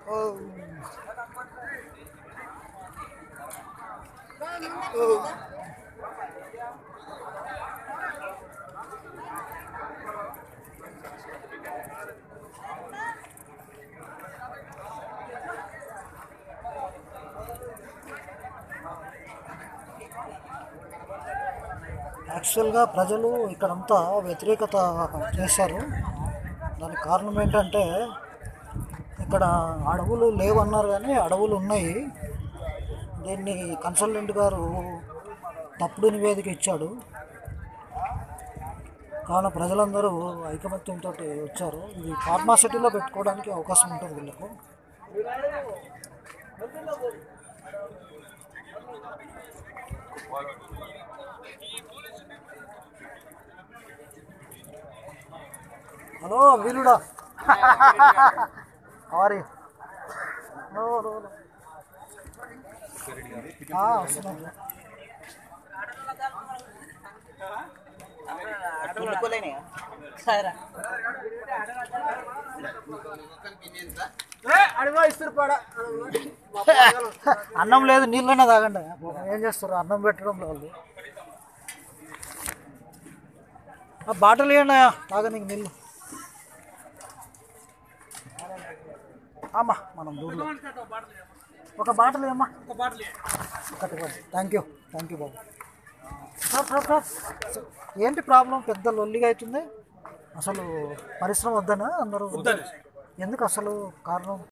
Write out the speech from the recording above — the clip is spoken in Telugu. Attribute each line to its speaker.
Speaker 1: యాక్చువల్గా ప్రజలు ఇక్కడంతా వ్యతిరేకత చేశారు దానికి కారణం ఏంటంటే ఇక్కడ అడవులు లేవన్నారు కానీ అడవులు ఉన్నాయి దీన్ని కన్సల్టెంట్ గారు తప్పుడు నివేదిక ఇచ్చాడు కావున ప్రజలందరూ ఐకమత్యంతో వచ్చారు ఇది ఫార్మాసిటీలో పెట్టుకోవడానికి అవకాశం ఉంటుంది వీళ్ళకు హలో వీరుడా ఆరి నో నో నో వస్తున్నాను అన్నం లేదు నీళ్ళనే తాగండి ఏం చేస్తారు అన్నం పెట్టడం వాళ్ళు ఆ బాటిల్ ఇవ్వండి తాగనీకి నీళ్ళు అమ్మా మనం దూరంలో ఒక బాటిల్ అమ్మా ఒకటి థ్యాంక్ యూ థ్యాంక్ యూ బాబు సార్, సార్, సార్. సార్, ఏంటి ప్రాబ్లం పెద్ద లొల్లిగా అవుతుంది అసలు పరిశ్రమ వద్దనా అందరూ ఎందుకు అసలు కారణం